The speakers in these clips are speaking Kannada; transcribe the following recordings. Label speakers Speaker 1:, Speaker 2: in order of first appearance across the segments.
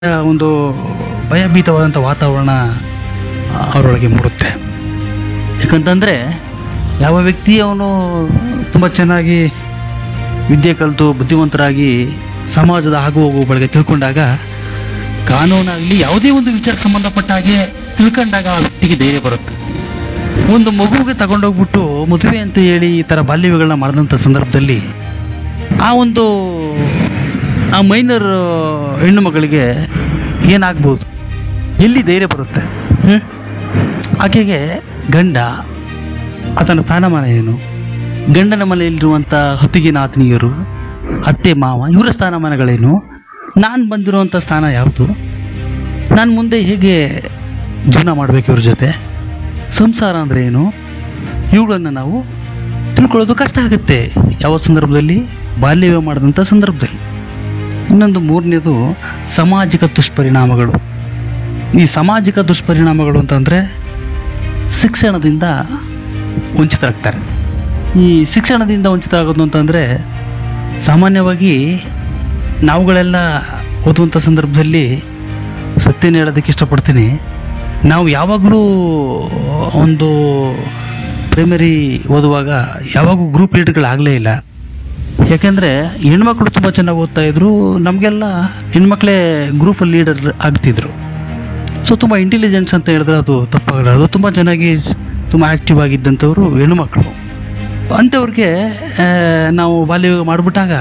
Speaker 1: ಒಂದು ಭಯಭೀತವಾದಂಥ ವಾತಾವರಣ ಅವರೊಳಗೆ ಮೂಡುತ್ತೆ ಯಾಕಂತಂದರೆ ಯಾವ ವ್ಯಕ್ತಿ ಅವನು ತುಂಬ ಚೆನ್ನಾಗಿ ವಿದ್ಯೆ ಕಲಿತು ಬುದ್ಧಿವಂತರಾಗಿ ಸಮಾಜದ ಆಗು ಹೋಗುವ ಬಗ್ಗೆ ತಿಳ್ಕೊಂಡಾಗ ಕಾನೂನಾಗಲಿ ಯಾವುದೇ ಒಂದು ವಿಚಾರಕ್ಕೆ ಸಂಬಂಧಪಟ್ಟ ಹಾಗೆ ತಿಳ್ಕೊಂಡಾಗ ಆ ವ್ಯಕ್ತಿಗೆ ಧೈರ್ಯ ಬರುತ್ತೆ ಒಂದು ಮಗುವಿಗೆ ತಗೊಂಡೋಗ್ಬಿಟ್ಟು ಮದುವೆ ಅಂತ ಹೇಳಿ ಈ ಥರ ಬಾಲ್ಯವಿಗಳನ್ನ ಮಾಡಿದಂಥ ಸಂದರ್ಭದಲ್ಲಿ ಆ ಒಂದು ಆ ಮೈನರ್ ಹೆಣ್ಣು ಮಗಳಿಗೆ ಏನಾಗ್ಬೋದು ಎಲ್ಲಿ ಧೈರ್ಯ ಬರುತ್ತೆ ಹ್ಮ್? ಆಕೆಗೆ ಗಂಡ ಆತನ ಸ್ಥಾನಮಾನ ಏನು ಗಂಡನ ಮನೆಯಲ್ಲಿರುವಂಥ ಹತ್ತಿಗೆ ನಾತನಿಯರು ಅತ್ತೆ ಮಾವ ಇವರ ಸ್ಥಾನಮಾನಗಳೇನು ನಾನು ಬಂದಿರುವಂಥ ಸ್ಥಾನ ಯಾವುದು ನಾನು ಮುಂದೆ ಹೇಗೆ ಜೀವನ ಮಾಡಬೇಕು ಇವ್ರ ಜೊತೆ ಸಂಸಾರ ಅಂದರೆ ಏನು ಇವುಗಳನ್ನು ನಾವು ತಿಳ್ಕೊಳ್ಳೋದು ಕಷ್ಟ ಆಗುತ್ತೆ ಯಾವ ಸಂದರ್ಭದಲ್ಲಿ ಬಾಲ್ಯವೇ ಮಾಡಿದಂಥ ಸಂದರ್ಭದಲ್ಲಿ ಇನ್ನೊಂದು ಮೂರನೇದು ಸಾಮಾಜಿಕ ದುಷ್ಪರಿಣಾಮಗಳು ಈ ಸಾಮಾಜಿಕ ದುಷ್ಪರಿಣಾಮಗಳು ಅಂತಂದರೆ ಶಿಕ್ಷಣದಿಂದ ವಂಚಿತರಾಗ್ತಾರೆ ಈ ಶಿಕ್ಷಣದಿಂದ ವಂಚಿತರಾಗೋದು ಅಂತಂದರೆ ಸಾಮಾನ್ಯವಾಗಿ ನಾವುಗಳೆಲ್ಲ ಓದುವಂಥ ಸಂದರ್ಭದಲ್ಲಿ ಸತ್ಯನ ಹೇಳೋದಕ್ಕೆ ಇಷ್ಟಪಡ್ತೀನಿ ನಾವು ಯಾವಾಗಲೂ ಒಂದು ಪ್ರೈಮರಿ ಓದುವಾಗ ಯಾವಾಗೂ ಗ್ರೂಪ್ ಲೀಡರ್ಗಳಾಗಲೇ ಇಲ್ಲ ಯಾಕೆಂದರೆ ಹೆಣ್ಮಕ್ಳು ತುಂಬ ಚೆನ್ನಾಗಿ ಓದ್ತಾ ಇದ್ರು ನಮಗೆಲ್ಲ ಹೆಣ್ಮಕ್ಳೇ ಗ್ರೂಪ್ ಲೀಡರ್ ಆಗ್ತಿದ್ರು ಸೊ ತುಂಬ ಇಂಟೆಲಿಜೆನ್ಸ್ ಅಂತ ಹೇಳಿದ್ರೆ ಅದು ತಪ್ಪಾಗಲ್ಲ ಅದು ತುಂಬ ಚೆನ್ನಾಗಿ ತುಂಬ ಆ್ಯಕ್ಟಿವ್ ಆಗಿದ್ದಂಥವ್ರು ಹೆಣ್ಣುಮಕ್ಕಳು ಅಂಥವ್ರಿಗೆ ಆ, ನಾವು ಬಾಲ್ಯವಿವಾಹ ಮಾಡಿಬಿಟ್ಟಾಗ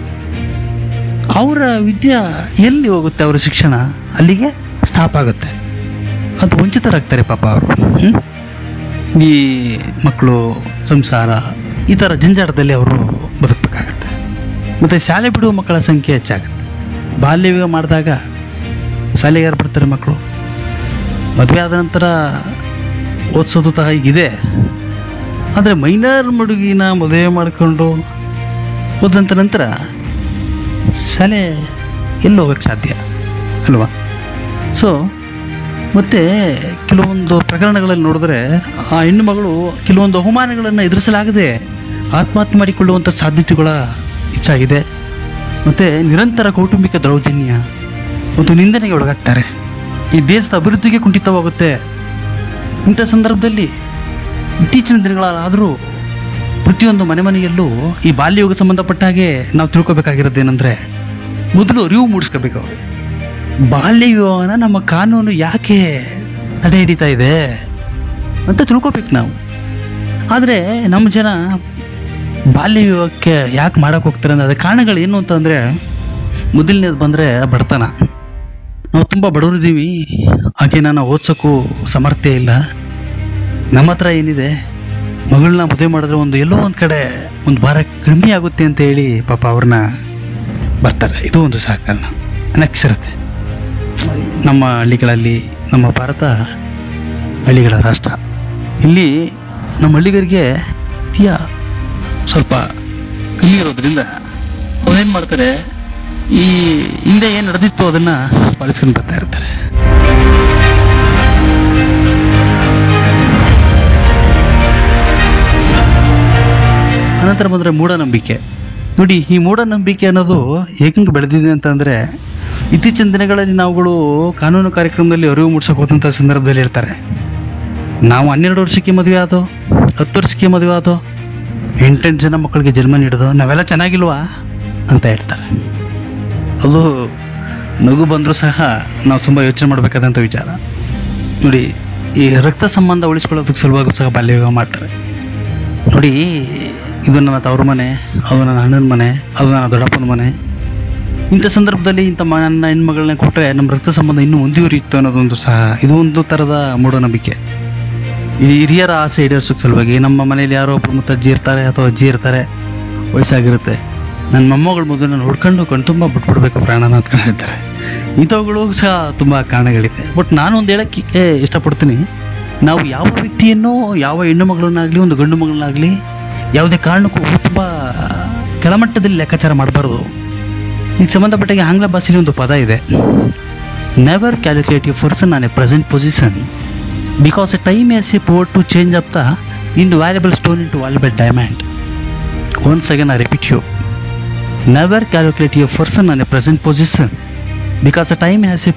Speaker 1: ಅವರ ವಿದ್ಯೆ ಎಲ್ಲಿ ಹೋಗುತ್ತೆ ಅವರ ಶಿಕ್ಷಣ ಅಲ್ಲಿಗೆ ಸ್ಟಾಪ್ ಆಗುತ್ತೆ ಅದು ವಂಚಿತರಾಗ್ತಾರೆ ಪಾಪ ಅವರು ಈ ಮಕ್ಕಳು ಸಂಸಾರ ಈ ಥರ ಜಂಜಾಟದಲ್ಲಿ ಅವರು ಬದುಕಬೇಕಾಗತ್ತೆ ಮತ್ತು ಶಾಲೆ ಬಿಡುವ ಮಕ್ಕಳ ಸಂಖ್ಯೆ ಹೆಚ್ಚಾಗುತ್ತೆ ಬಾಲ್ಯ ವಿವಾಹ ಮಾಡಿದಾಗ ಶಾಲೆಗೆ ಯಾರು ಬರ್ತಾರೆ ಮಕ್ಕಳು ಮದುವೆ ಆದ ನಂತರ ಓದಿಸೋದು ತಹ ಈಗಿದೆ ಆದರೆ ಮೈನರ್ ಮಡುಗಿನ ಮದುವೆ ಮಾಡಿಕೊಂಡು ಹೋದಂಥ ನಂತರ ಶಾಲೆ ಎಲ್ಲಿ ಹೋಗಕ್ಕೆ ಸಾಧ್ಯ ಅಲ್ವಾ ಸೊ ಮತ್ತು ಕೆಲವೊಂದು ಪ್ರಕರಣಗಳಲ್ಲಿ ನೋಡಿದ್ರೆ ಆ ಹೆಣ್ಣು ಮಗಳು ಕೆಲವೊಂದು ಅವಮಾನಗಳನ್ನು ಎದುರಿಸಲಾಗದೆ ಆತ್ಮಹತ್ಯೆ ಮಾಡಿಕೊಳ್ಳುವಂಥ ಸಾಧ್ಯತೆಗಳ ಹೆಚ್ಚಾಗಿದೆ ಮತ್ತು ನಿರಂತರ ಕೌಟುಂಬಿಕ ದೌರ್ಜನ್ಯ ಮತ್ತು ನಿಂದನೆಗೆ ಒಳಗಾಗ್ತಾರೆ ಈ ದೇಶದ ಅಭಿವೃದ್ಧಿಗೆ ಕುಂಠಿತವಾಗುತ್ತೆ ಇಂಥ ಸಂದರ್ಭದಲ್ಲಿ ಇತ್ತೀಚಿನ ದಿನಗಳಾದರೂ ಪ್ರತಿಯೊಂದು ಮನೆ ಮನೆಯಲ್ಲೂ ಈ ಬಾಲ್ಯಯೋಗ ಸಂಬಂಧಪಟ್ಟ ಹಾಗೆ ನಾವು ತಿಳ್ಕೊಬೇಕಾಗಿರೋದೇನೆಂದರೆ ಮೊದಲು ಅರಿವು ಮೂಡಿಸ್ಕೋಬೇಕು ಅವರು ಬಾಲ್ಯ ವಿವಾಹನ ನಮ್ಮ ಕಾನೂನು ಯಾಕೆ ತಡೆ ಹಿಡಿತಾ ಇದೆ ಅಂತ ತಿಳ್ಕೊಬೇಕು ನಾವು ಆದರೆ ನಮ್ಮ ಜನ ಬಾಲ್ಯ ವಿವಾಹಕ್ಕೆ ಯಾಕೆ ಮಾಡಕ್ಕೆ ಹೋಗ್ತಾರೆ ಅಂದರೆ ಅದಕ್ಕೆ ಕಾರಣಗಳು ಏನು ಅಂತಂದರೆ ಮೊದಲನೇದು ಬಂದರೆ ಬಡತನ ನಾವು ತುಂಬ ಬಡವರಿದ್ದೀವಿ ಆಕೆನ ನಾವು ಓದ್ಸೋಕ್ಕೂ ಸಮರ್ಥ್ಯ ಇಲ್ಲ ನಮ್ಮ ಹತ್ರ ಏನಿದೆ ಮಗಳನ್ನ ಮದುವೆ ಮಾಡಿದ್ರೆ ಒಂದು ಎಲ್ಲೋ ಒಂದು ಕಡೆ ಒಂದು ಭಾರ ಕಡಿಮೆ ಆಗುತ್ತೆ ಅಂತ ಹೇಳಿ ಪಾಪ ಅವ್ರನ್ನ ಬರ್ತಾರೆ ಇದು ಒಂದು ಸಹ ಕಾರಣ ಅನಕ್ಷರತೆ ನಮ್ಮ ಹಳ್ಳಿಗಳಲ್ಲಿ ನಮ್ಮ ಭಾರತ ಹಳ್ಳಿಗಳ ರಾಷ್ಟ್ರ ಇಲ್ಲಿ ನಮ್ಮ ಹಳ್ಳಿಗರಿಗೆ ತೀಯ ಸ್ವಲ್ಪ ಕಮ್ಮಿ ಇರೋದ್ರಿಂದ ಅವ್ರೇನು ಮಾಡ್ತಾರೆ ಈ ಹಿಂದೆ ಏನು ನಡೆದಿತ್ತು ಅದನ್ನು ಪಾಲಿಸ್ಕೊಂಡು ಬರ್ತಾ ಇರ್ತಾರೆ ಅನಂತರ ಬಂದರೆ ಮೂಢನಂಬಿಕೆ ನೋಡಿ ಈ ಮೂಢನಂಬಿಕೆ ಅನ್ನೋದು ಹೇಗೆ ಬೆಳೆದಿದೆ ಅಂತಂದರೆ ಇತ್ತೀಚಿನ ದಿನಗಳಲ್ಲಿ ನಾವುಗಳು ಕಾನೂನು ಕಾರ್ಯಕ್ರಮದಲ್ಲಿ ಅರಿವು ಮೂಡಿಸೋಕೆ ಹೋದಂಥ ಸಂದರ್ಭದಲ್ಲಿ ಹೇಳ್ತಾರೆ ನಾವು ಹನ್ನೆರಡು ವರ್ಷಕ್ಕೆ ಮದುವೆ ಆದೋ ಹತ್ತು ವರ್ಷಕ್ಕೆ ಮದುವೆ ಆದೋ ಎಂಟೆಂಟು ಜನ ಮಕ್ಕಳಿಗೆ ಜನ್ಮ ನೀಡೋದು ನಾವೆಲ್ಲ ಚೆನ್ನಾಗಿಲ್ವಾ ಅಂತ ಹೇಳ್ತಾರೆ ಅದು ನಗು ಬಂದರೂ ಸಹ ನಾವು ತುಂಬ ಯೋಚನೆ ಮಾಡಬೇಕಾದಂಥ ವಿಚಾರ ನೋಡಿ ಈ ರಕ್ತ ಸಂಬಂಧ ಉಳಿಸ್ಕೊಳ್ಳೋದಕ್ಕೆ ಸಲುವಾಗಿ ಸಹ ಬಾಲ್ಯ ವಿವಾಹ ಮಾಡ್ತಾರೆ ನೋಡಿ ಇದು ನನ್ನ ತವ್ರ ಮನೆ ಅದು ನನ್ನ ಅಣ್ಣನ ಮನೆ ಅದು ನನ್ನ ದೊಡ್ಡಪ್ಪನ ಮನೆ ಇಂಥ ಸಂದರ್ಭದಲ್ಲಿ ಇಂಥ ಮ ನನ್ನ ಹೆಣ್ಮಗಳನ್ನ ಕೊಟ್ಟರೆ ನಮ್ಮ ರಕ್ತ ಸಂಬಂಧ ಇನ್ನೂ ಮುಂದುವರಿಯುತ್ತೆ ಅನ್ನೋದೊಂದು ಸಹ ಇದು ಒಂದು ಥರದ ಮೂಢನಂಬಿಕೆ ಈ ಹಿರಿಯರ ಆಸೆ ಈಡೇರಿಸೋಕೆ ಸಲುವಾಗಿ ನಮ್ಮ ಮನೇಲಿ ಯಾರೋ ಒಬ್ಬರು ಮುತ್ತಜ್ಜಿ ಇರ್ತಾರೆ ಅಥವಾ ಅಜ್ಜಿ ಇರ್ತಾರೆ ವಯಸ್ಸಾಗಿರುತ್ತೆ ನನ್ನ ಮೊಮ್ಮಗಳ ಮೊದಲು ನಾನು ಹುಡ್ಕೊಂಡು ಕಣ್ತುಂಬ ಬಿಟ್ಬಿಡ್ಬೇಕು ಪ್ರಾಣನ ಅಂತ ಹೇಳ್ತಾರೆ ಇಂಥವುಗಳು ಸಹ ತುಂಬ ಕಾರಣಗಳಿದೆ ಬಟ್ ನಾನು ಒಂದು ಹೇಳೋಕ್ಕೆ ಇಷ್ಟಪಡ್ತೀನಿ ನಾವು ಯಾವ ವ್ಯಕ್ತಿಯನ್ನು ಯಾವ ಹೆಣ್ಣು ಮಗಳನ್ನಾಗಲಿ ಒಂದು ಗಂಡು ಮಗಳನ್ನಾಗಲಿ ಯಾವುದೇ ಕಾರಣಕ್ಕೂ ತುಂಬ ಕೆಳಮಟ್ಟದಲ್ಲಿ ಲೆಕ್ಕಾಚಾರ ಮಾಡಬಾರ್ದು ಇದಕ್ಕೆ ಸಂಬಂಧಪಟ್ಟಾಗೆ ಆಂಗ್ಲ ಭಾಷೆಯಲ್ಲಿ ಒಂದು ಪದ ಇದೆ never calculate you person on a present position because a time is a power to change up the invaluable stone into valuable diamond once again I repeat you never calculate your person on a present position because time has A